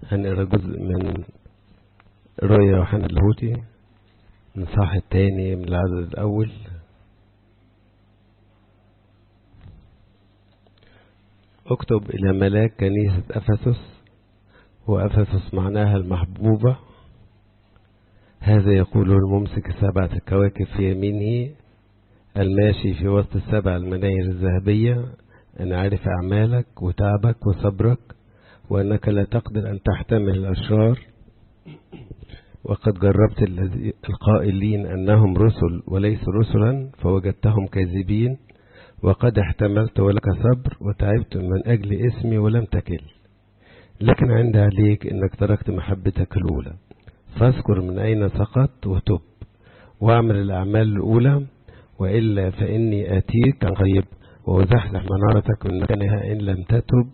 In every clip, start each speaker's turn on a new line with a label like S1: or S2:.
S1: هنقرا جزء من رؤيا يوحنا اللاهوتي من الصح الثاني من العدد الأول اكتب إلى ملاك كنيسة أفسس وأفسس معناها المحبوبة هذا يقول الممسك سبعة الكواكب في يمينه الماشي في وسط السبع المناير الذهبية أنا عارف أعمالك وتعبك وصبرك وأنك لا تقدر أن تحتمل الأشرار وقد جربت القائلين أنهم رسل وليسوا رسلا فوجدتهم كاذبين وقد احتملت ولك صبر وتعبت من أجل اسمي ولم تكل لكن عند عليك أنك تركت محبتك الأولى فاذكر من أين سقطت وتب واعمل الأعمال الأولى وإلا فإني آتيك عن قريب وأزحزح منارتك من مكانها إن لم تتب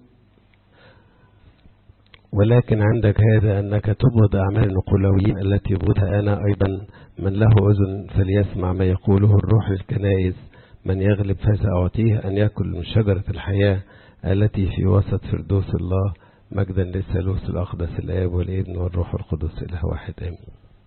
S1: ولكن عندك هذا أنك تبغض أعمال النقولويين التي يبغضها أنا أيضا من له أذن فليسمع ما يقوله الروح للكنائس من يغلب فسأعطيه أن يأكل من شجرة الحياة التي في وسط فردوس الله مجدا للثالوث الأقدس الآب والابن والروح القدس إله واحد آمين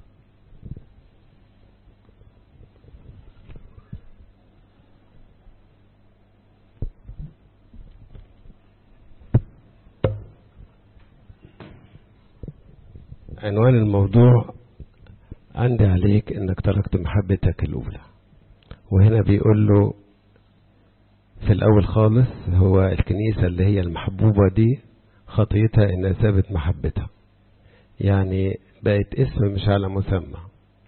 S1: عنوان الموضوع عندي عليك انك تركت محبتك الاولى وهنا بيقول له في الاول خالص هو الكنيسة اللي هي المحبوبة دي خطيتها انها سابت محبتها يعني بقت اسم مش على مسمى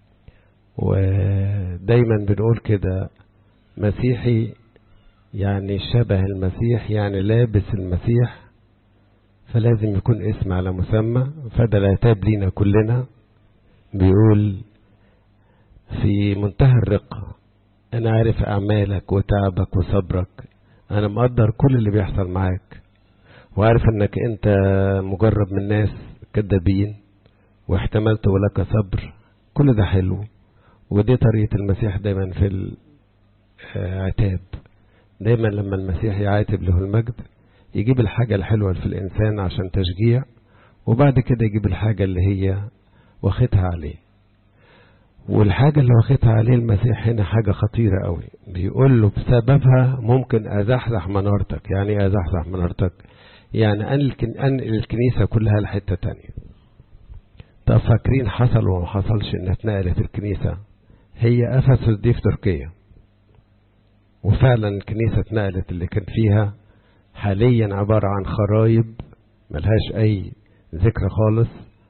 S1: ودايما بنقول كده مسيحي يعني شبه المسيح يعني لابس المسيح فلازم يكون اسم على مسمى فده العتاب لينا كلنا بيقول في منتهى الرقة أنا عارف أعمالك وتعبك وصبرك أنا مقدر كل اللي بيحصل معاك وعارف أنك أنت مجرب من ناس كذابين واحتملت ولك صبر كل ده حلو ودي طريقة المسيح دايما في العتاب دايما لما المسيح يعاتب له المجد يجيب الحاجة الحلوة في الإنسان عشان تشجيع وبعد كده يجيب الحاجة اللي هي واخدها عليه والحاجة اللي واخدها عليه المسيح هنا حاجة خطيرة قوي بيقول له بسببها ممكن أزحزح منارتك يعني أزحزح منارتك يعني أنقل الكنيسة كلها لحتة تانية طب فاكرين حصل وما حصلش إن اتنقلت الكنيسة هي أفسس دي في تركيا وفعلا الكنيسة اتنقلت اللي كان فيها حاليا عبارة عن خرايب ملهاش أي ذكر خالص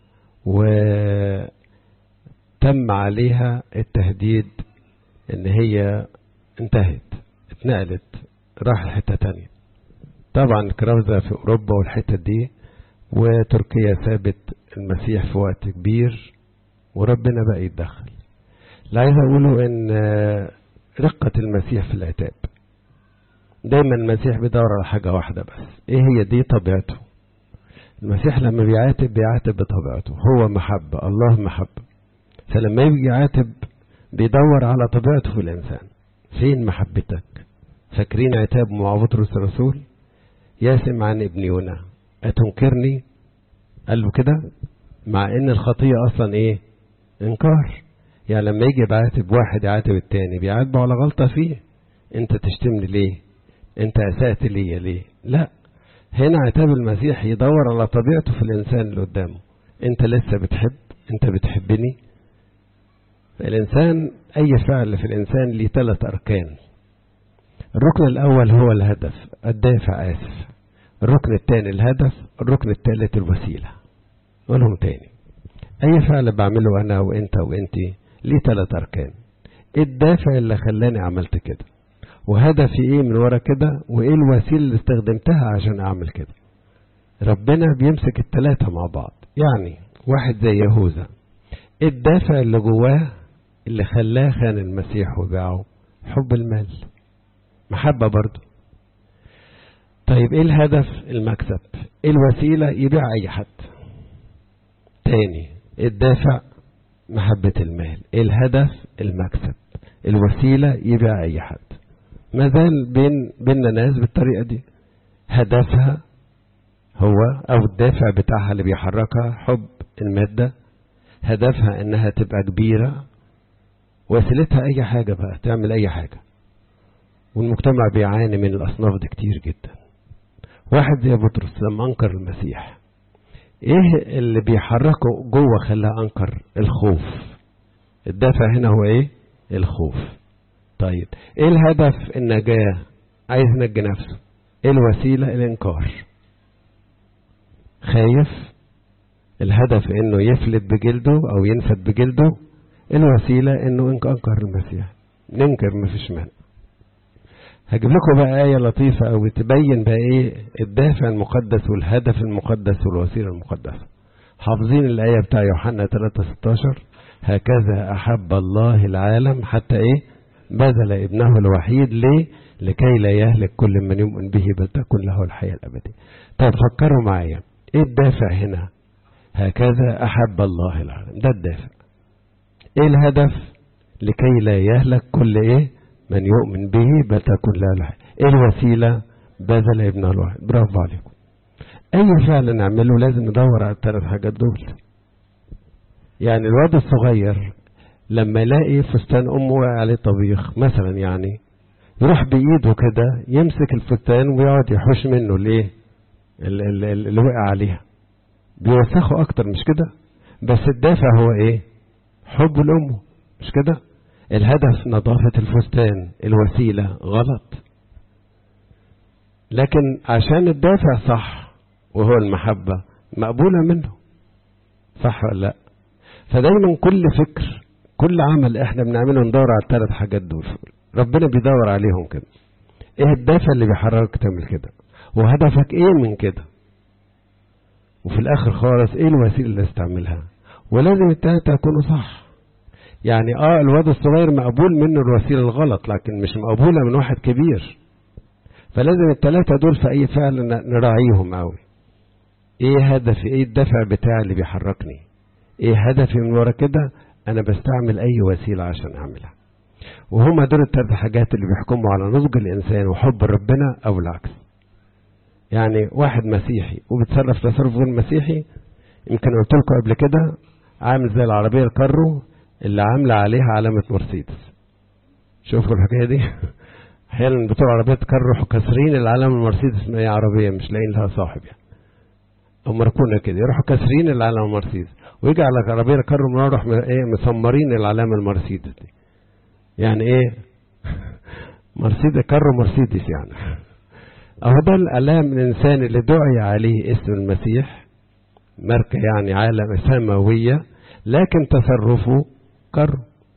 S1: وتم عليها التهديد إن هي انتهت اتنقلت راح لحتة تانية طبعا كراوزة في أوروبا والحتة دي وتركيا سابت المسيح في وقت كبير وربنا بقى يتدخل اللي عايز أقوله إن رقة المسيح في العتاب دايما المسيح بيدور على حاجة واحدة بس ايه هي دي طبيعته المسيح لما بيعاتب بيعاتب بطبيعته هو محبة الله محبة فلما يجي يعاتب بيدور على طبيعته في الإنسان فين محبتك فاكرين عتاب مع بطرس الرسول ياسم عن ابن يونا أتنكرني قال له كده مع ان الخطية اصلا ايه انكار يعني لما يجي يعاتب واحد يعاتب التاني بيعاتبه على غلطة فيه انت تشتمني ليه انت اسأت لي ليه لا هنا عتاب المسيح يدور على طبيعته في الانسان اللي قدامه انت لسه بتحب انت بتحبني الانسان اي فعل في الانسان ليه ثلاث اركان الركن الاول هو الهدف الدافع اسف الركن الثاني الهدف الركن الثالث الوسيله نقولهم تاني اي فعل بعمله انا وانت وانتي ليه ثلاث اركان ايه الدافع اللي خلاني عملت كده وهدفي ايه من ورا كده وايه الوسيله اللي استخدمتها عشان اعمل كده ربنا بيمسك التلاتة مع بعض يعني واحد زي يهوذا ايه الدافع اللي جواه اللي خلاه خان المسيح وباعه حب المال محبة برضه طيب ايه الهدف المكسب ايه الوسيلة يبيع اي حد تاني الدافع محبة المال الهدف المكسب الوسيلة يبيع اي حد ما زال بين بيننا ناس بالطريقة دي هدفها هو او الدافع بتاعها اللي بيحركها حب المادة هدفها انها تبقى كبيرة وسيلتها اي حاجة بقى تعمل اي حاجة والمجتمع بيعاني من الاصناف دي كتير جدا واحد زي بطرس لما انكر المسيح ايه اللي بيحركه جوه خلاه انكر الخوف الدافع هنا هو ايه الخوف طيب ايه الهدف النجاة عايز ينجي نفسه ايه الوسيلة الانكار خايف الهدف انه يفلت بجلده او ينفت بجلده الوسيلة انه انكر المسيح ننكر مفيش مانع هجيب لكم بقى آية لطيفة أو تبين بقى إيه الدافع المقدس والهدف المقدس والوسيلة المقدسة حافظين الآية بتاع يوحنا 3:16 هكذا أحب الله العالم حتى إيه بذل ابنه الوحيد ليه لكي لا يهلك كل من يؤمن به بل تكن له الحياة الأبدية طيب فكروا معايا إيه الدافع هنا هكذا أحب الله العالم ده الدافع إيه الهدف لكي لا يهلك كل إيه من يؤمن به بل تكون له الحياة ايه الوسيلة بذل ابنه الواحد برافو عليكم اي فعل نعمله لازم ندور على الثلاث حاجات دول يعني الواد الصغير لما يلاقي فستان امه واقع عليه طبيخ مثلا يعني يروح بايده كده يمسك الفستان ويقعد يحوش منه الايه اللي وقع عليها بيوسخه اكتر مش كده بس الدافع هو ايه حب لامه مش كده الهدف نظافة الفستان الوسيلة غلط لكن عشان الدافع صح وهو المحبة مقبولة منه صح ولا لا فدايما كل فكر كل عمل احنا بنعمله ندور على الثلاث حاجات دول ربنا بيدور عليهم كده ايه الدافع اللي بيحركك تعمل كده وهدفك ايه من كده وفي الاخر خالص ايه الوسيله اللي استعملها ولازم التلاته يكونوا صح يعني اه الواد الصغير مقبول منه الوسيله الغلط لكن مش مقبوله من واحد كبير فلازم التلاته دول في اي فعل نراعيهم قوي ايه هدفي ايه الدافع بتاعي اللي بيحركني ايه هدفي من ورا كده انا بستعمل اي وسيله عشان اعملها وهما دول الثلاث حاجات اللي بيحكموا على نضج الانسان وحب ربنا او العكس يعني واحد مسيحي وبيتصرف تصرف غير مسيحي يمكن قلت لكم قبل كده عامل زي العربيه الكارو اللي عامله عليها علامه مرسيدس شوفوا الحكايه دي احيانا بتوع عربيات كارو كاسرين العلامه المرسيدس ما هي عربيه مش لاقيين لها صاحب يعني هم مركونه كده يروحوا كاسرين العلامه مرسيدس ويجي على عربيه كارو من يروح ايه مسمرين العلامه المرسيدس دي يعني ايه مرسيدس كارو مرسيدس يعني اهو ده الالام الانسان اللي دعي عليه اسم المسيح ماركه يعني عالم سماويه لكن تصرفه كرو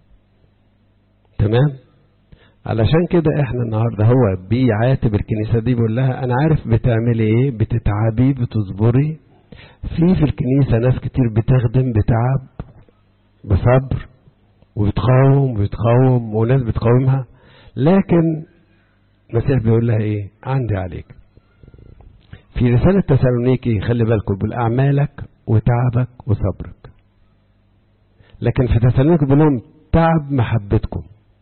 S1: تمام علشان كده احنا النهارده هو بيعاتب الكنيسه دي بيقول لها انا عارف بتعملي ايه بتتعبي بتصبري في في الكنيسه ناس كتير بتخدم بتعب بصبر وبتقاوم وبتقاوم وناس بتقاومها لكن المسيح بيقول لها ايه عندي عليك في رسالة تسالونيكي خلي بالكم بيقول أعمالك وتعبك وصبرك لكن في تسالونيكي بيقول لهم تعب محبتكم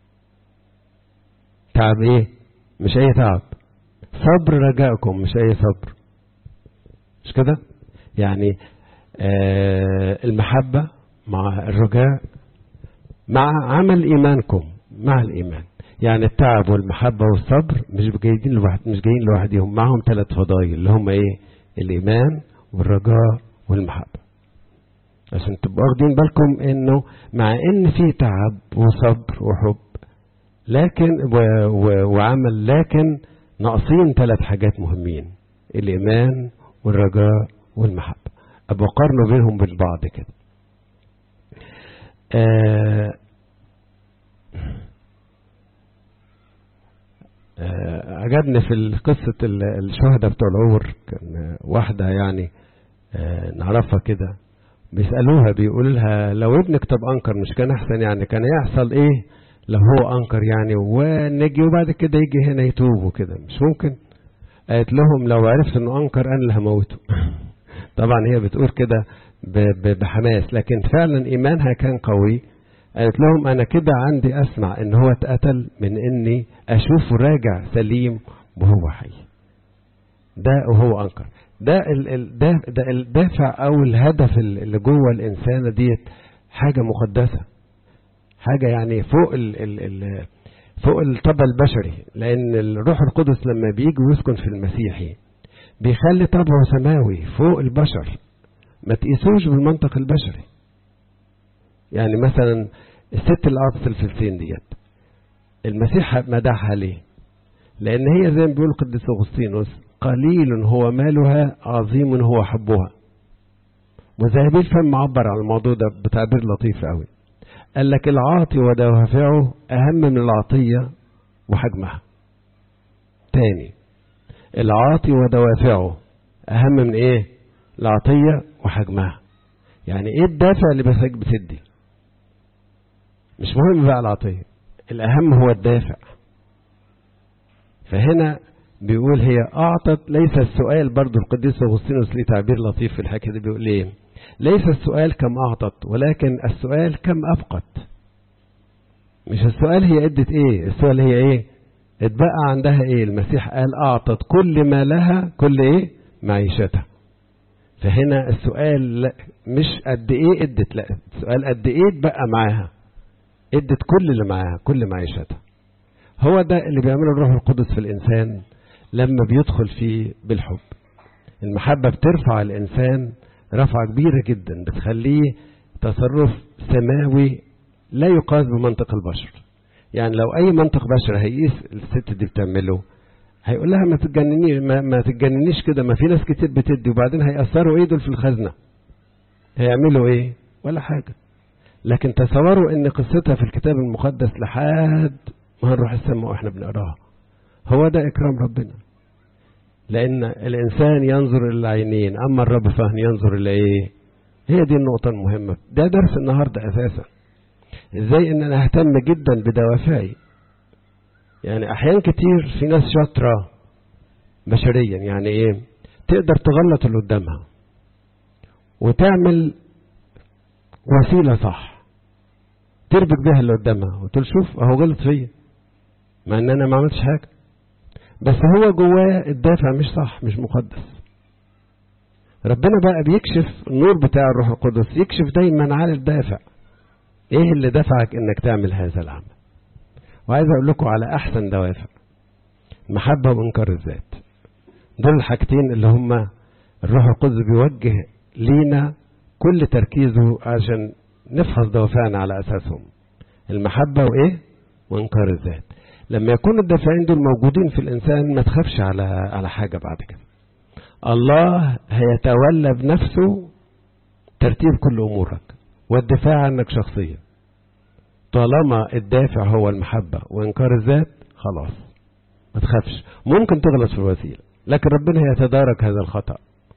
S1: تعب ايه مش اي تعب صبر رجائكم مش اي صبر مش كده يعني آه المحبة مع الرجاء مع عمل ايمانكم مع الايمان يعني التعب والمحبة والصبر مش جايين لوحد مش جايين لوحدهم معهم ثلاث فضائل اللي هم ايه الإيمان والرجاء والمحبة عشان تبقوا واخدين بالكم انه مع ان في تعب وصبر وحب لكن و و وعمل لكن ناقصين ثلاث حاجات مهمين الإيمان والرجاء والمحبة أبقى قارنوا بينهم بالبعض كده آه عجبني في قصة الشهداء بتوع العمر كان واحدة يعني نعرفها كده بيسألوها بيقولوا لها لو ابنك طب أنكر مش كان أحسن يعني كان يحصل إيه لو هو أنكر يعني ونجي وبعد كده يجي هنا يتوب وكده مش ممكن قالت لهم لو عرفت إنه أنكر أنا اللي هموته طبعا هي بتقول كده بحماس لكن فعلا إيمانها كان قوي قالت لهم انا كده عندي اسمع ان هو اتقتل من اني اشوفه راجع سليم وهو حي ده وهو انكر ده ده ده الدافع او الهدف اللي جوه الانسانه ديت حاجه مقدسه حاجه يعني فوق ال ال ال فوق الطبع البشري لان الروح القدس لما بيجي ويسكن في المسيحي بيخلي طبعه سماوي فوق البشر ما تقيسوش بالمنطق البشري يعني مثلا الست العاطس الفلسطين ديت المسيح مدحها ليه لان هي زي ما بيقول القديس اغسطينوس قليل هو مالها عظيم هو حبها وذهبي الفم عبر عن الموضوع ده بتعبير لطيف قوي قال لك العاطي ودوافعه اهم من العطيه وحجمها تاني العاطي ودوافعه اهم من ايه العطيه وحجمها يعني ايه الدافع اللي بسك بتدي مش مهم بقى العطيه الاهم هو الدافع فهنا بيقول هي أعطت ليس السؤال برضو القديس أغسطينوس ليه تعبير لطيف في الحكاية دي بيقول إيه ليس السؤال كم أعطت ولكن السؤال كم أبقت مش السؤال هي ادت إيه السؤال هي إيه اتبقى عندها إيه المسيح قال أعطت كل ما لها كل إيه معيشتها فهنا السؤال لا مش قد إيه ادت لا السؤال قد إيه اتبقى معاها ادت كل اللي معاها كل معيشتها هو ده اللي بيعمله الروح القدس في الإنسان لما بيدخل فيه بالحب المحبة بترفع الإنسان رفعة كبيرة جدا بتخليه تصرف سماوي لا يقاس بمنطق البشر يعني لو أي منطق بشر هيقيس الست دي بتعمله هيقول لها ما تتجننيش ما, ما تتجننيش كده ما في ناس كتير بتدي وبعدين هيأثروا ايه دول في الخزنة هيعملوا ايه ولا حاجة لكن تصوروا ان قصتها في الكتاب المقدس لحد ما هنروح السماء واحنا بنقراها هو ده إكرام ربنا لأن الإنسان ينظر إلى العينين أما الرب فهن ينظر إلى إيه هي دي النقطة المهمة ده درس النهاردة أساسا إزاي إن أنا أهتم جدا بدوافعي يعني أحيان كتير في ناس شاطرة بشريا يعني إيه تقدر تغلط اللي قدامها وتعمل وسيلة صح تربك بيها اللي قدامها وتقول شوف أهو غلط فيا مع إن أنا ما عملتش حاجة بس هو جواه الدافع مش صح مش مقدس ربنا بقى بيكشف النور بتاع الروح القدس يكشف دايما على الدافع ايه اللي دفعك انك تعمل هذا العمل وعايز اقول لكم على احسن دوافع المحبه وانكار الذات دول الحاجتين اللي هما الروح القدس بيوجه لينا كل تركيزه عشان نفحص دوافعنا على اساسهم المحبه وايه وانكار الذات لما يكون الدافعين دول موجودين في الإنسان ما تخافش على على حاجة بعد كده الله هيتولى بنفسه ترتيب كل أمورك والدفاع عنك شخصيا طالما الدافع هو المحبة وإنكار الذات خلاص ما تخافش ممكن تغلط في الوسيلة لكن ربنا يتدارك هذا الخطأ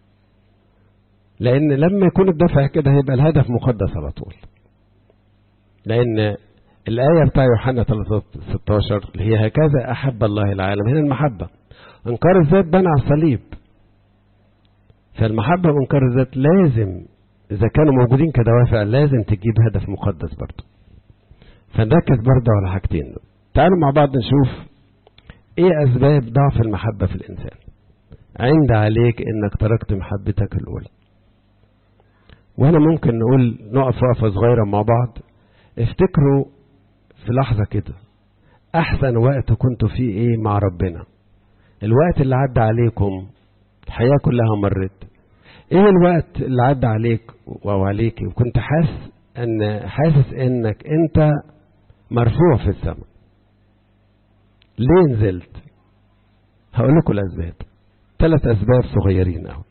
S1: لأن لما يكون الدافع كده هيبقى الهدف مقدس على طول لأن الآية بتاع يوحنا 16 اللي هي هكذا أحب الله العالم هنا المحبة إنكار الذات بنى على الصليب فالمحبة وإنكار الذات لازم إذا كانوا موجودين كدوافع لازم تجيب هدف مقدس برضه فنركز برضه على حاجتين تعالوا مع بعض نشوف إيه أسباب ضعف المحبة في الإنسان عند عليك إنك تركت محبتك الأولى وهنا ممكن نقول نقف وقفة صغيرة مع بعض افتكروا في لحظة كده أحسن وقت كنتوا فيه إيه مع ربنا الوقت اللي عدى عليكم الحياة كلها مرت إيه الوقت اللي عدى عليك وعليك وكنت حاسس أن حاسس إنك أنت مرفوع في السماء ليه نزلت هقول لكم الأسباب ثلاث أسباب صغيرين أوي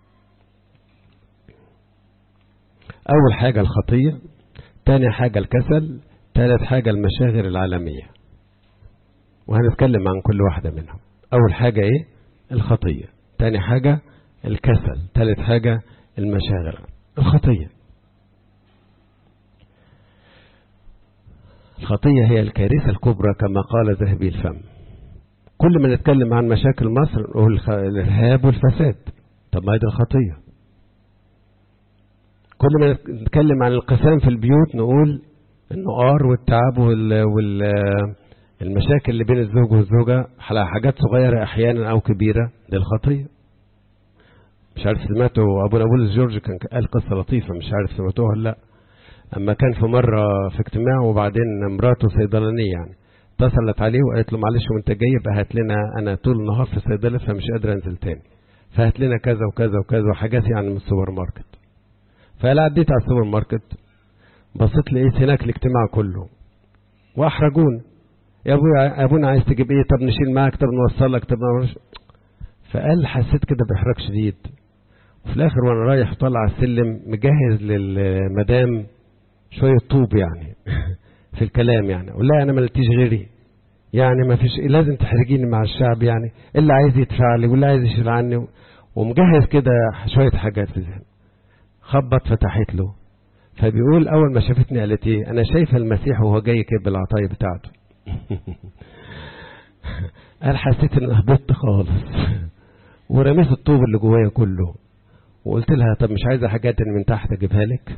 S1: أول حاجة الخطية تاني حاجة الكسل ثالث حاجة المشاغل العالمية وهنتكلم عن كل واحدة منهم أول حاجة إيه الخطية تاني حاجة الكسل ثالث حاجة المشاغل الخطية الخطية هي الكارثة الكبرى كما قال ذهبي الفم كل ما نتكلم عن مشاكل مصر نقول الإرهاب والفساد طب ما هي دي الخطية كل ما نتكلم عن القسام في البيوت نقول النقار والتعب والمشاكل اللي بين الزوج والزوجة على حاجات صغيرة أحيانا أو كبيرة دي الخطية مش عارف سمعتوا ابونا بولس جورج كان قال قصه لطيفه مش عارف سمعتوها ولا لا اما كان في مره في اجتماع وبعدين مراته صيدلانيه يعني اتصلت عليه وقالت له معلش وانت جاي يبقى هات لنا انا طول النهار في الصيدله فمش قادر انزل تاني فهات لنا كذا وكذا وكذا وحاجات يعني من السوبر ماركت فقال عديت على السوبر ماركت بصيت لقيت هناك الاجتماع كله واحرجون يا ابويا يا ابونا عايز تجيب ايه طب نشيل معاك طب نوصلك طب نعملش فقال حسيت كده باحراج شديد وفي الاخر وانا رايح طالع على السلم مجهز للمدام شويه طوب يعني في الكلام يعني اقول لها انا ما لقيتيش غيري يعني ما فيش لازم تحرجيني مع الشعب يعني اللي عايز يدفع لي واللي عايز يشيل عني ومجهز كده شويه حاجات في ذهني خبط فتحت له فبيقول اول ما شافتني قالت ايه انا شايفه المسيح وهو جاي كده بالعطايه بتاعته قال حسيت ان هبطت خالص ورميت الطوب اللي جوايا كله وقلت لها طب مش عايزه حاجات من تحت اجيبها لك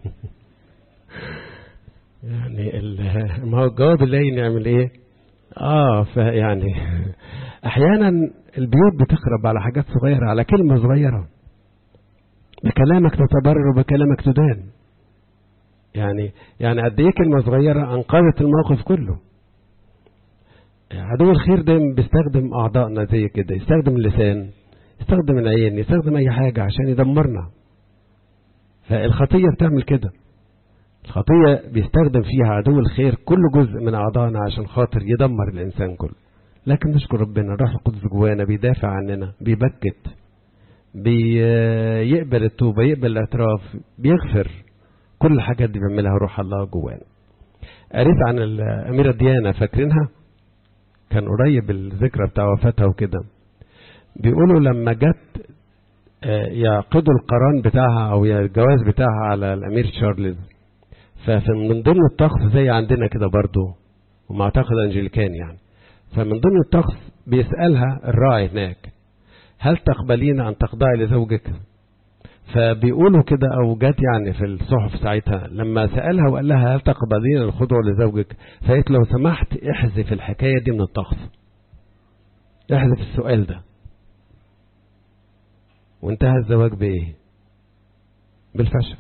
S1: يعني ما هو الجواب اللي نعمل ايه اه فيعني احيانا البيوت بتخرب على حاجات صغيره على كلمه صغيره بكلامك تتبرر وبكلامك تدان يعني يعني قد ايه كلمه صغيره انقذت الموقف كله عدو الخير دايما بيستخدم اعضائنا زي كده يستخدم اللسان يستخدم العين يستخدم اي حاجه عشان يدمرنا فالخطيه بتعمل كده الخطيه بيستخدم فيها عدو الخير كل جزء من اعضائنا عشان خاطر يدمر الانسان كله لكن نشكر ربنا الروح القدس جوانا بيدافع عننا بيبكت بيقبل التوبه يقبل الاعتراف بيغفر كل الحاجات دي بيعملها روح الله جوانا قريت عن الاميره ديانا فاكرينها كان قريب الذكرى بتاع وفاتها وكده بيقولوا لما جت يعقدوا القران بتاعها او الجواز بتاعها على الامير تشارلز فمن ضمن الطقس زي عندنا كده برضو وما اعتقد انجليكان يعني فمن ضمن الطقس بيسالها الراعي هناك هل تقبلين ان تخضعي لزوجك فبيقولوا كده او جت يعني في الصحف ساعتها لما سالها وقال لها هل تقبلين الخضوع لزوجك فقالت لو سمحت احذف الحكايه دي من الطقس احذف السؤال ده وانتهى الزواج بايه بالفشل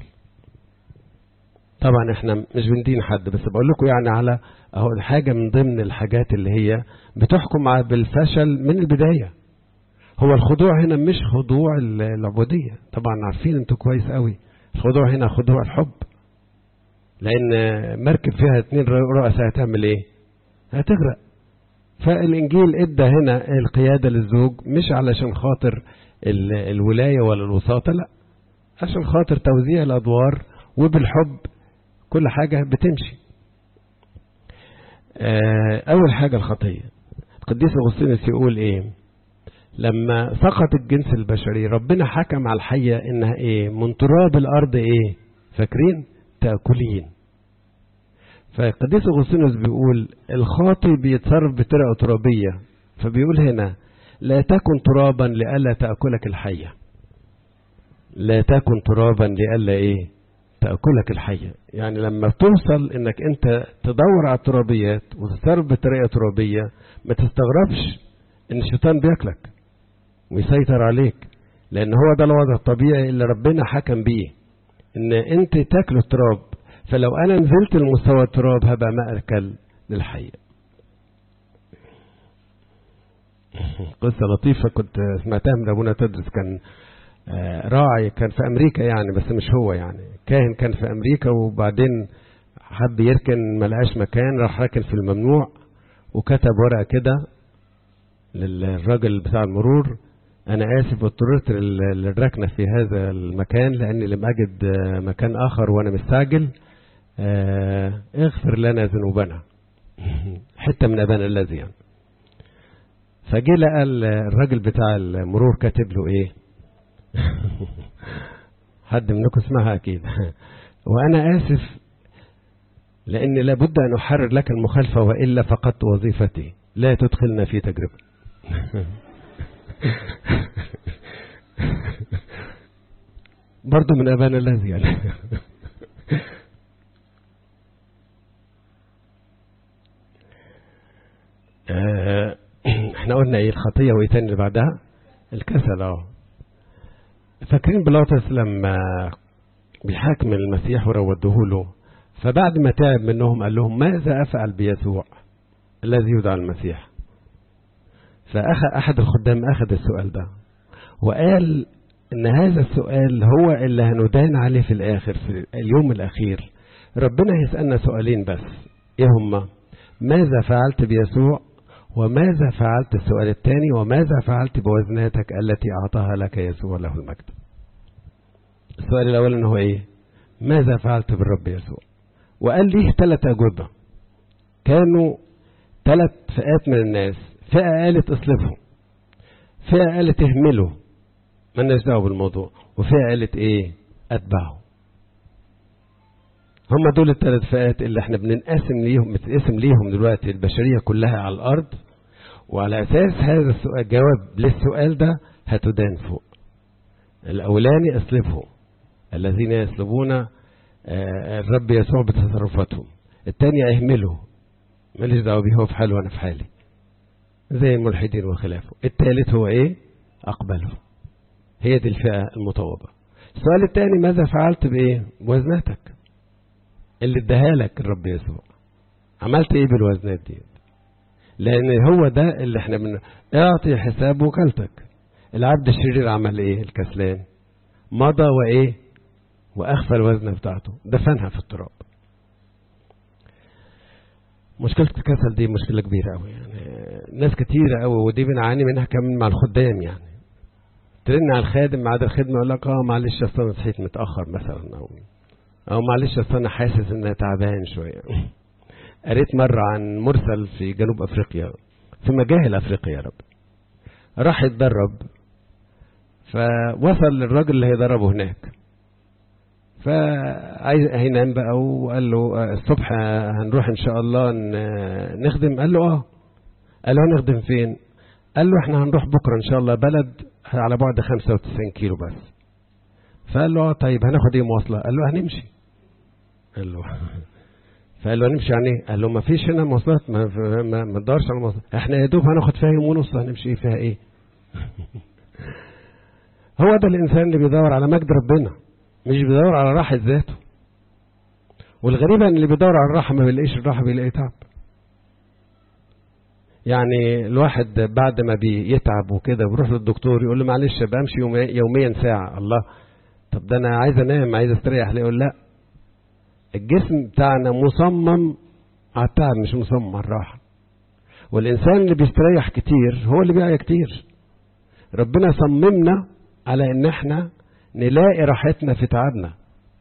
S1: طبعا احنا مش بندين حد بس بقول لكم يعني على اهو حاجه من ضمن الحاجات اللي هي بتحكم بالفشل من البدايه هو الخضوع هنا مش خضوع العبوديه طبعا عارفين انتوا كويس قوي الخضوع هنا خضوع الحب لان مركب فيها اتنين رؤساء هتعمل ايه هتغرق فالانجيل ادى هنا القياده للزوج مش علشان خاطر الولايه ولا الوساطه لا عشان خاطر توزيع الادوار وبالحب كل حاجة بتمشي أول حاجة الخطية القديس أغسطينوس يقول إيه لما سقط الجنس البشري ربنا حكم على الحية إنها إيه من تراب الأرض إيه فاكرين تأكلين فالقديس أغسطينوس بيقول الخاطي بيتصرف بطريقة ترابية فبيقول هنا لا تكن ترابا لئلا تأكلك الحية لا تكن ترابا لئلا إيه تأكلك الحية يعني لما توصل انك انت تدور على الترابيات وتتصرف بطريقة ترابية ما تستغربش ان الشيطان بياكلك ويسيطر عليك لان هو ده الوضع الطبيعي اللي ربنا حكم بيه ان انت تاكل التراب فلو انا نزلت لمستوى التراب هبقى مأكل للحية قصة لطيفة كنت سمعتها من ابونا تدرس كان راعي كان في امريكا يعني بس مش هو يعني كاهن كان في امريكا وبعدين حب يركن ملقاش مكان راح راكن في الممنوع وكتب ورقه كده للراجل بتاع المرور انا اسف اضطررت للركنه في هذا المكان لاني لم اجد مكان اخر وانا مستعجل اغفر لنا ذنوبنا حته من ابانا الذي يعني فجه لقى الراجل بتاع المرور كاتب له ايه حد منكم اسمها أكيد وأنا آسف لأن لابد أن أحرر لك المخالفة وإلا فقدت وظيفتي لا تدخلنا في تجربة برضو من أبانا الذي يعني احنا قلنا ايه الخطية وايه تاني اللي بعدها الكسل اه فاكرين بيلاطس لما بيحاكم المسيح وروده له فبعد ما تعب منهم قال لهم ماذا أفعل بيسوع الذي يدعى المسيح فأخذ أحد الخدام أخذ السؤال ده وقال إن هذا السؤال هو اللي هندان عليه في الآخر في اليوم الأخير ربنا يسألنا سؤالين بس إيه هما ماذا فعلت بيسوع وماذا فعلت السؤال الثاني وماذا فعلت بوزناتك التي أعطاها لك يسوع له المجد السؤال الأول هو إيه ماذا فعلت بالرب يسوع وقال ليه ثلاث أجوبة كانوا ثلاث فئات من الناس فئة قالت اصلفه فئة قالت اهمله مالناش دعوه بالموضوع وفئة قالت ايه اتبعه هم دول الثلاث فئات اللي احنا بننقسم ليهم بتنقسم ليهم دلوقتي البشرية كلها على الأرض وعلى أساس هذا السؤال جواب للسؤال ده هتدان فوق الأولاني اصلفه الذين يسلبون الرب يسوع بتصرفاتهم الثاني اهمله ماليش دعوه بيه هو في حاله وانا في حالي زي الملحدين وخلافه الثالث هو ايه اقبله هي دي الفئه المطوبه السؤال الثاني ماذا فعلت بايه بوزناتك اللي اداها لك الرب يسوع عملت ايه بالوزنات دي لان هو ده اللي احنا من اعطي حساب وكالتك العبد الشرير عمل ايه الكسلان مضى وايه واخفى الوزنه بتاعته دفنها في التراب مشكلة الكسل دي مشكلة كبيرة أوي يعني ناس كتيرة أوي ودي بنعاني منها كمان مع الخدام يعني ترن على الخادم بعد الخدمة يقول لك اه معلش اصل انا صحيت متأخر مثلا أو أو معلش اصل انا حاسس ان تعبان شوية قريت مرة عن مرسل في جنوب أفريقيا في مجاهل أفريقيا يا رب راح يتدرب فوصل للراجل اللي هيدربه هناك فعايز هينام بقى وقال له الصبح هنروح ان شاء الله نخدم قال له اه قال له هنخدم فين قال له احنا هنروح بكره ان شاء الله بلد على بعد 95 كيلو بس فقال له اه طيب هناخد ايه مواصله قال له هنمشي قال له فقال له هنمشي يعني ايه قال له ما فيش هنا مواصلات ما ما, ما تدورش على مواصلات احنا يا دوب هناخد فيها يوم ونص هنمشي فيها ايه هو ده الانسان اللي بيدور على مجد ربنا مش بيدور على راحة ذاته والغريبة ان اللي بيدور على الراحة ما بيلاقيش الراحة بيلاقي تعب يعني الواحد بعد ما بيتعب وكده بيروح للدكتور يقول له معلش بمشي يوميا ساعة الله طب ده انا عايز انام عايز استريح ليه يقول لا الجسم بتاعنا مصمم على التعب مش مصمم على الراحة والإنسان اللي بيستريح كتير هو اللي بيعيا كتير ربنا صممنا على ان احنا نلاقي راحتنا في تعبنا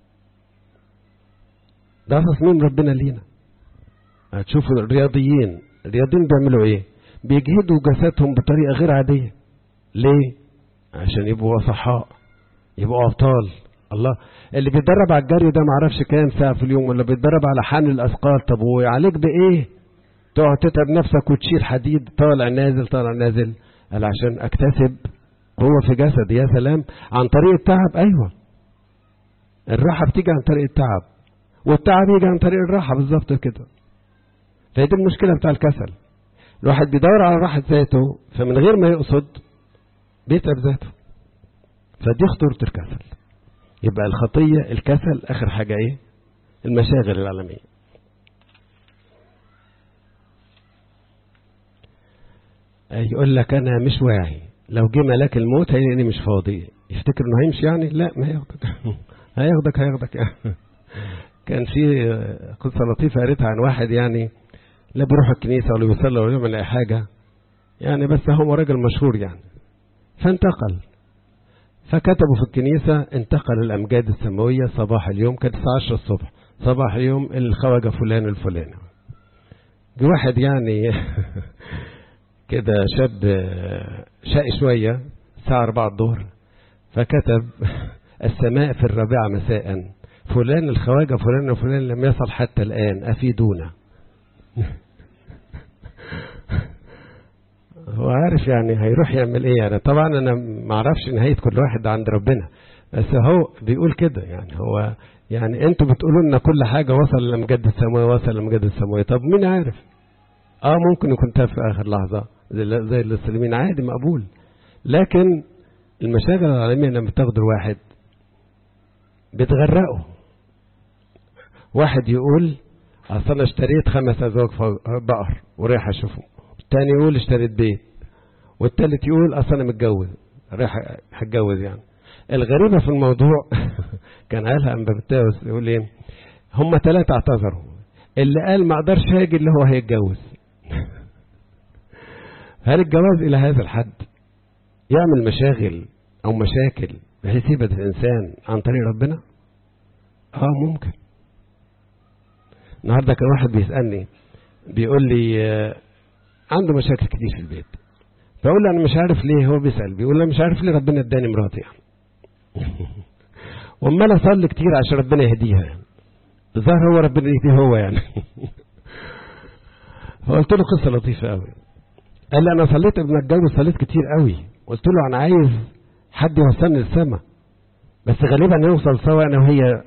S1: ده تصميم ربنا لينا هتشوفوا الرياضيين الرياضيين بيعملوا ايه بيجهدوا جسدهم بطريقة غير عادية ليه عشان يبقوا صحاء يبقوا أبطال الله اللي بيتدرب على الجري ده معرفش كام ساعة في اليوم ولا بيتدرب على حمل الأثقال طب وعليك بإيه تقعد تتعب نفسك وتشيل حديد طالع نازل طالع نازل قال عشان أكتسب قوة في جسد يا سلام عن طريق التعب أيوة الراحة بتيجي عن طريق التعب والتعب يجي عن طريق الراحة بالظبط كده فهي دي المشكلة بتاع الكسل الواحد بيدور على راحة ذاته فمن غير ما يقصد بيتعب ذاته فدي خطورة الكسل يبقى الخطية الكسل آخر حاجة إيه المشاغل العالمية يقول لك أنا مش واعي لو جه ملاك الموت هيلاقيني مش فاضي يفتكر انه هيمشي يعني لا ما هياخدك هياخدك هياخدك يعني. كان في قصه لطيفه قريتها عن واحد يعني لا بيروح الكنيسه ولا بيصلي ولا بيعمل اي حاجه يعني بس هو راجل مشهور يعني فانتقل فكتبوا في الكنيسه انتقل الامجاد السماويه صباح اليوم كانت الساعه 10 الصبح صباح اليوم الخواجه فلان الفلاني جه واحد يعني كده شاب شقي شوية الساعة 4 الظهر فكتب السماء في الرابعة مساء فلان الخواجة فلان وفلان لم يصل حتى الآن أفيدونا هو عارف يعني هيروح يعمل ايه يعني طبعا انا ما اعرفش نهاية كل واحد عند ربنا بس هو بيقول كده يعني هو يعني انتوا بتقولوا لنا كل حاجة وصل لمجد السماوية وصل لمجد السماوية طب مين عارف اه ممكن يكون تاب في اخر لحظة زي المسلمين عادي مقبول لكن المشاغل العالمية لما بتاخد الواحد بتغرقه واحد يقول اصل انا اشتريت خمس ازواج بقر ورايح اشوفه التاني يقول اشتريت بيت والتالت يقول اصل انا متجوز رايح هتجوز يعني الغريبة في الموضوع كان قالها امبابتاوس يقول ايه هم ثلاثة اعتذروا اللي قال ما اقدرش هاجي اللي هو هيتجوز هل الجواز الى هذا الحد يعمل مشاغل او مشاكل بحيث يبعد الانسان عن طريق ربنا اه ممكن النهارده كان واحد بيسالني بيقول لي آه عنده مشاكل كتير في البيت فاقول له انا مش عارف ليه هو بيسال بيقول له مش عارف ليه ربنا اداني مراتي يعني وامال اصلي كتير عشان ربنا يهديها يعني ظهر هو ربنا يهديه هو يعني فقلت له قصه لطيفه قوي قال لي انا صليت قبل ما اتجوز صليت كتير قوي قلت له انا عايز حد يوصلني للسما بس غالبا نوصل سوا انا وهي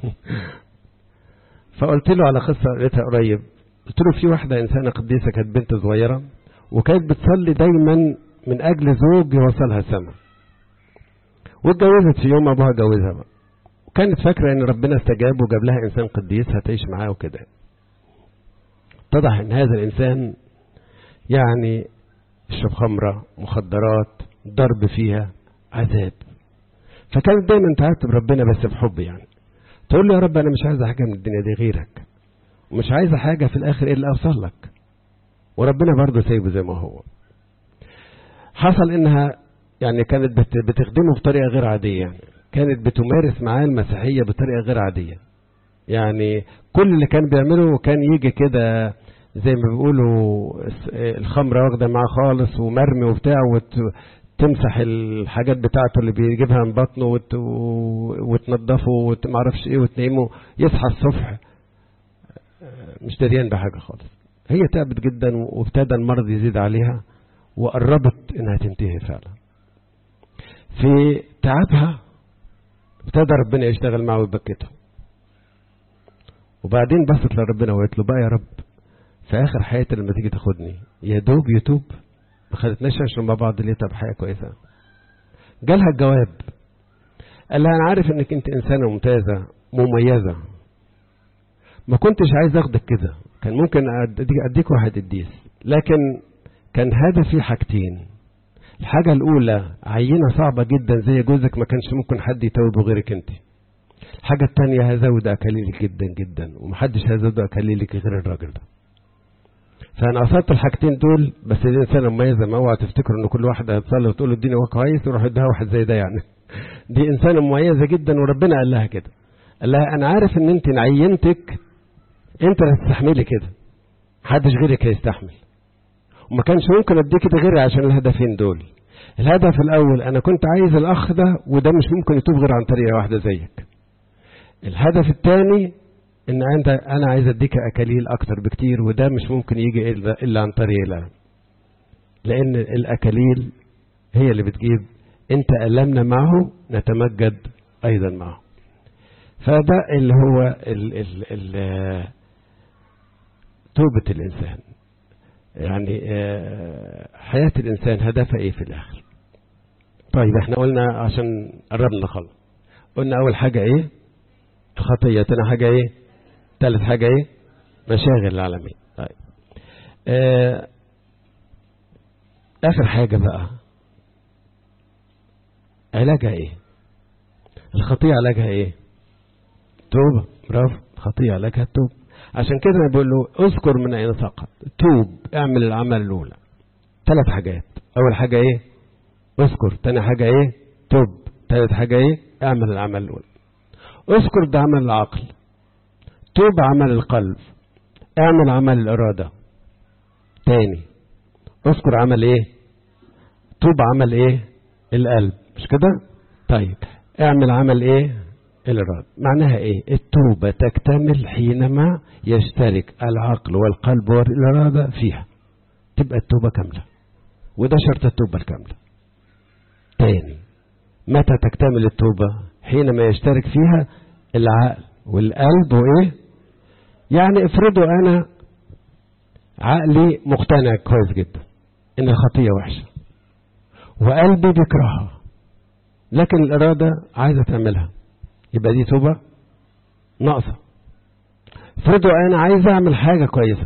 S1: فقلت له على قصه قريتها قريب قلت له في واحده انسانه قديسه كانت بنت صغيره وكانت بتصلي دايما من اجل زوج يوصلها السما واتجوزت في يوم ابوها جوزها بقى وكانت فاكره ان ربنا استجاب وجاب لها انسان قديس هتعيش معاه وكده اتضح ان هذا الانسان يعني يشرب خمره مخدرات ضرب فيها عذاب فكانت دايما تعاتب ربنا بس بحب يعني تقول له يا رب انا مش عايزه حاجه من الدنيا دي غيرك ومش عايزه حاجه في الاخر الا اوصل لك وربنا برضه سايبه زي ما هو حصل انها يعني كانت بتخدمه بطريقه غير عاديه يعني كانت بتمارس معاه المسيحيه بطريقه غير عاديه يعني كل اللي كان بيعمله كان يجي كده زي ما بيقولوا الخمره واخده معاه خالص ومرمي وبتاع وتمسح الحاجات بتاعته اللي بيجيبها من بطنه وت... وتنضفه ومعرفش ايه وتنيمه يصحى الصبح مش دريان بحاجه خالص هي تعبت جدا وابتدى المرض يزيد عليها وقربت انها تنتهي فعلا في تعبها ابتدى ربنا يشتغل معه ويبكته وبعدين بصت لربنا وقالت له بقى يا رب في اخر حياتي لما تيجي تاخدني يا دوب يتوب ما خدتناش عشان مع بعض ليه طب حياه كويسه جالها الجواب قال لها انا عارف انك انت انسانه ممتازه مميزه ما كنتش عايز اخدك كده كان ممكن اديك واحد قديس لكن كان هدفي حاجتين الحاجة الأولى عينة صعبة جدا زي جوزك ما كانش ممكن حد يتوبه غيرك أنت الحاجة التانية هزود أكاليلك جدا جدا ومحدش هيزود أكاليلك غير الراجل ده فأنا قصدت الحاجتين دول بس دي إنسانة مميزة ما اوعى تفتكروا إن كل واحد هتصلي وتقول له اديني هو كويس ويروح يديها واحد زي ده يعني دي إنسانة مميزة جدا وربنا قال لها كده قال لها أنا عارف إن أنت عينتك أنت اللي هتستحملي كده محدش غيرك هيستحمل وما كانش ممكن اديك ده غيري عشان الهدفين دول الهدف الاول انا كنت عايز الاخ ده وده مش ممكن يتوب غير عن طريقه واحده زيك الهدف الثاني ان انت انا عايز اديك اكاليل اكتر بكتير وده مش ممكن يجي الا, إلا عن طريق لا لان الاكاليل هي اللي بتجيب انت المنا معه نتمجد ايضا معه فده اللي هو ال ال ال توبة الإنسان يعني حياة الإنسان هدفها إيه في الآخر طيب احنا قلنا عشان قربنا نخلص قلنا أول حاجة إيه الخطية تاني حاجة إيه ثالث حاجة إيه مشاغل العالمين طيب آه آخر حاجة بقى علاجها إيه الخطية علاجها إيه توبة برافو الخطية علاجها التوبة عشان كده انا بقول له اذكر من اين سقط توب اعمل العمل الاولى ثلاث حاجات اول حاجه ايه اذكر تاني حاجه ايه توب ثالث حاجه ايه اعمل العمل الاولى اذكر ده عمل العقل توب عمل القلب اعمل عمل الاراده تاني اذكر عمل ايه توب عمل ايه القلب مش كده طيب اعمل عمل ايه الإرادة معناها إيه التوبة تكتمل حينما يشترك العقل والقلب والإرادة فيها تبقى التوبة كاملة وده شرط التوبة الكاملة تاني متى تكتمل التوبة حينما يشترك فيها العقل والقلب وإيه يعني افرضوا أنا عقلي مقتنع كويس جدا إن الخطية وحشة وقلبي بيكرهها لكن الإرادة عايزة تعملها يبقى دي توبة ناقصة افرضوا أنا عايز أعمل حاجة كويسة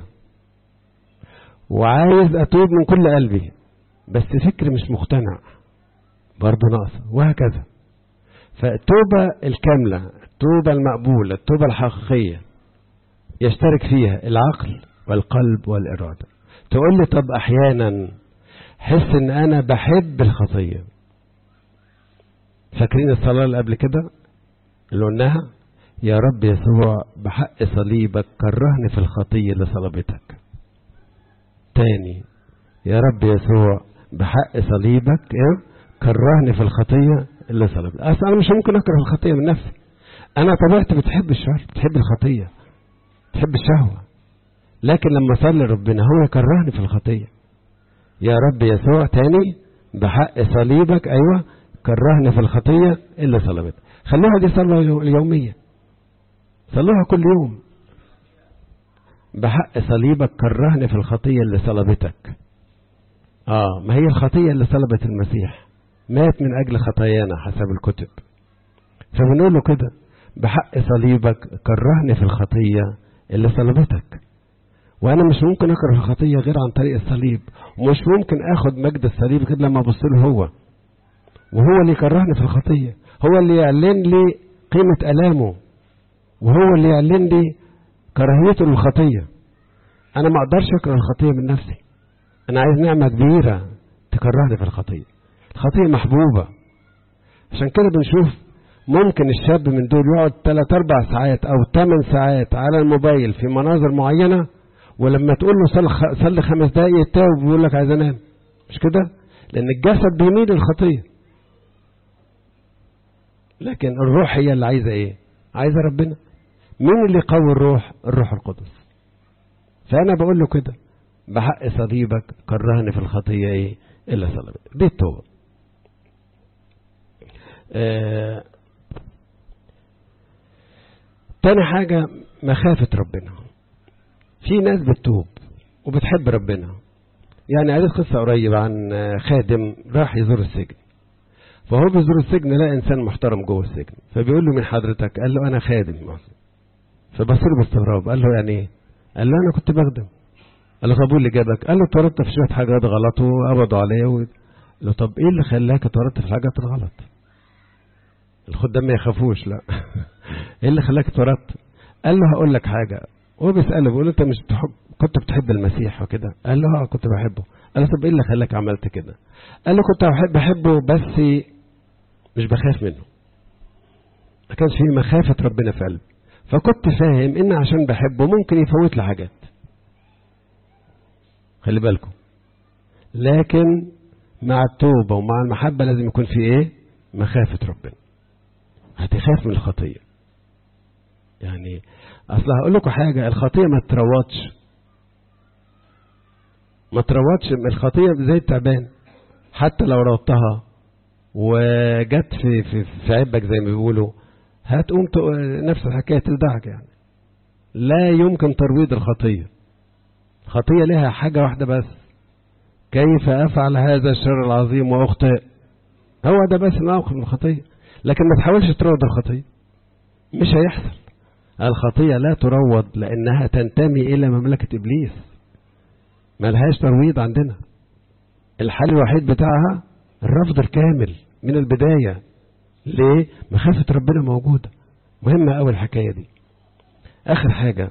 S1: وعايز أتوب من كل قلبي بس فكري مش مقتنع برضه ناقصة وهكذا فالتوبة الكاملة التوبة المقبولة التوبة الحقيقية يشترك فيها العقل والقلب والإرادة تقول لي طب أحيانا حس إن أنا بحب الخطية فاكرين الصلاة اللي قبل كده اللي قلناها يا رب يسوع بحق صليبك كرهني في الخطية اللي صلبتك تاني يا رب يسوع بحق صليبك إيه؟ كرهني في الخطية اللي صلبت أصلا أنا مش ممكن أكره الخطية من نفسي أنا طبيعتي بتحب الشر بتحب الخطية بتحب الشهوة لكن لما صلي ربنا هو يكرهني في الخطية يا رب يسوع تاني بحق صليبك أيوة كرهني في الخطية اللي صلبت خلوها دي صلاة اليومية صلوها كل يوم بحق صليبك كرهني في الخطية اللي صلبتك آه ما هي الخطية اللي صلبت المسيح مات من أجل خطايانا حسب الكتب فبنقول له كده بحق صليبك كرهني في الخطية اللي صلبتك وأنا مش ممكن أكره الخطية غير عن طريق الصليب ومش ممكن أخد مجد الصليب غير لما أبص له هو وهو اللي يكرهني في الخطية هو اللي يعلن لي قيمة ألامه وهو اللي يعلن لي كراهيته للخطية أنا ما أقدرش أكره الخطية من نفسي أنا عايز نعمة كبيرة تكرهني في الخطية الخطية محبوبة عشان كده بنشوف ممكن الشاب من دول يقعد 3 4 ساعات أو 8 ساعات على الموبايل في مناظر معينة ولما تقول له صل, صل خمس دقايق يتاوب بيقول لك عايز انام مش كده؟ لأن الجسد بيميل للخطية لكن الروح هي اللي عايزة ايه عايزة ربنا مين اللي يقوي الروح الروح القدس فأنا بقول له كده بحق صليبك كرهني في الخطية ايه إلا صلبت دي التوبة آه تاني حاجة مخافة ربنا في ناس بتتوب وبتحب ربنا يعني قريت قصة قريب عن خادم راح يزور السجن فهو بيزور السجن لقى انسان محترم جوه السجن فبيقول له من حضرتك قال له انا خادم فبص له باستغراب قال له يعني ايه قال له انا كنت بخدم قال له طب اللي جابك قال له اتورطت في شويه حاجات غلط وقبضوا عليا و... له طب ايه اللي خلاك اتورطت في الحاجات الغلط الخدام ما يخافوش لا ايه اللي خلاك اتورطت قال له هقول لك حاجه هو بيساله بيقول له انت مش بتحب كنت بتحب المسيح وكده قال له اه كنت بحبه قال له طب ايه اللي خلاك عملت كده قال له كنت بحب بحبه بس مش بخاف منه ما كانش فيه مخافة ربنا في قلبي فكنت فاهم ان عشان بحبه ممكن يفوت لي حاجات خلي بالكم لكن مع التوبة ومع المحبة لازم يكون في ايه مخافة ربنا هتخاف من الخطية يعني اصل هقول لكم حاجة الخطية ما تروضش ما تروضش الخطية زي التعبان حتى لو روضتها وجت في في في عبك زي ما بيقولوا هتقوم نفس الحكايه تلدعك يعني لا يمكن ترويض الخطيه الخطيه لها حاجه واحده بس كيف افعل هذا الشر العظيم واخطئ هو ده بس الموقف من الخطيه لكن ما تحاولش تروض الخطيه مش هيحصل الخطيه لا تروض لانها تنتمي الى مملكه ابليس ما لهاش ترويض عندنا الحل الوحيد بتاعها الرفض الكامل من البداية ليه؟ مخافة ربنا موجودة مهمة أوي الحكاية دي آخر حاجة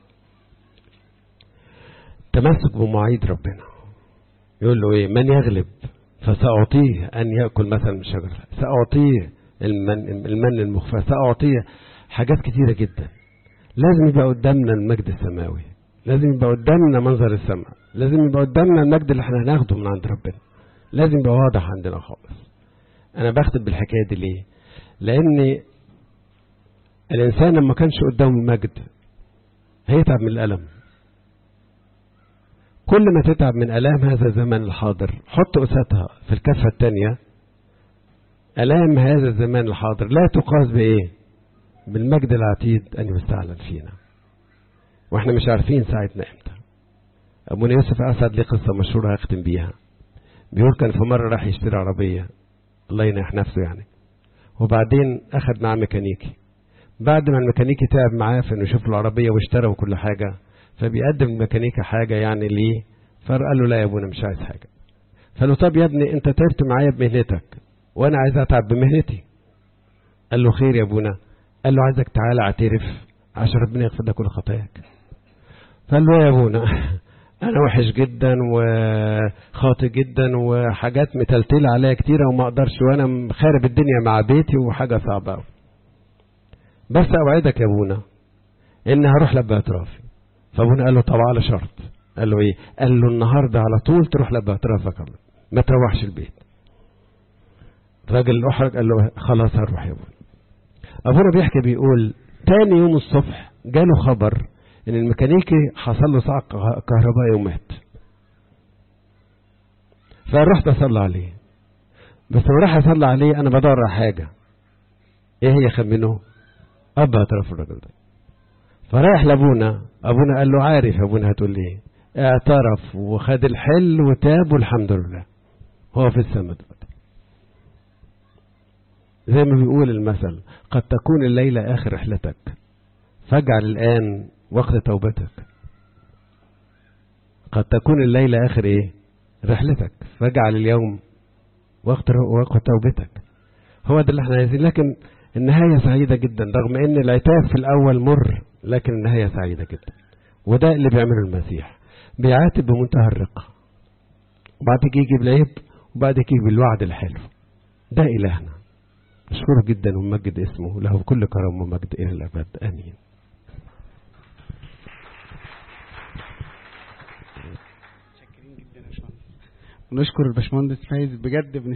S1: تمسك بمواعيد ربنا يقول له إيه من يغلب فسأعطيه أن يأكل مثلا من الشجرة سأعطيه المن, المن المخفى سأعطيه حاجات كتيرة جدا لازم يبقى قدامنا المجد السماوي لازم يبقى قدامنا منظر السماء لازم يبقى قدامنا المجد اللي احنا هناخده من عند ربنا لازم يبقى واضح عندنا خالص انا بختم بالحكايه دي ليه لان الانسان لما كانش قدامه المجد هيتعب من الالم كل ما تتعب من الام هذا الزمان الحاضر حط قساتها في الكفه الثانيه الام هذا الزمان الحاضر لا تقاس بايه بالمجد العتيد ان يستعلن فينا واحنا مش عارفين ساعتنا امتى ابونا يوسف اسعد ليه قصه مشهوره هختم بيها بيقول كان في مرة راح يشتري عربية الله ينح نفسه يعني وبعدين أخد معاه ميكانيكي بعد ما الميكانيكي تعب معاه في انه يشوف العربية واشترى وكل حاجة فبيقدم الميكانيكي حاجة يعني ليه فقال له لا يا ابونا مش عايز حاجة فقال له طب يا ابني انت تعبت معايا بمهنتك وانا عايز اتعب بمهنتي قال له خير يا ابونا قال له عايزك تعالى اعترف عشان ربنا يغفر لك كل خطاياك فقال له يا ابونا انا وحش جدا وخاطئ جدا وحاجات متلتله عليا كتيره وما اقدرش وانا خارب الدنيا مع بيتي وحاجه صعبه قوي بس اوعدك يا ابونا ان هروح لب اعترافي فابونا قال له طب على شرط قال له ايه قال له النهارده على طول تروح لب اعترافك ما تروحش البيت الراجل الاحرج قال له خلاص هروح يا ابونا ابونا بيحكي بيقول تاني يوم الصبح جاله خبر ان الميكانيكي حصل له صعق كهربائي ومات فرحت اصلي عليه بس لما راح اصلي عليه انا بدور على حاجه ايه هي خمنه اب اعترف الراجل ده فرايح لابونا ابونا قال له عارف يا ابونا هتقول لي ايه اعترف وخد الحل وتاب والحمد لله هو في السماء دلوقتي زي ما بيقول المثل قد تكون الليلة آخر رحلتك فاجعل الآن وقت توبتك قد تكون الليلة آخر إيه رحلتك فاجعل اليوم وقت وقت توبتك هو ده اللي احنا عايزين لكن النهاية سعيدة جدا رغم ان العتاب في الأول مر لكن النهاية سعيدة جدا وده اللي بيعمله المسيح بيعاتب بمنتهى الرقة وبعد كده يجيب العيب وبعد كده يجيب الوعد الحلو ده إلهنا نشكره جدا ونمجد اسمه له كل كرم ومجد إلى الأبد آمين
S2: نشكر الباشمهندس فايز بجد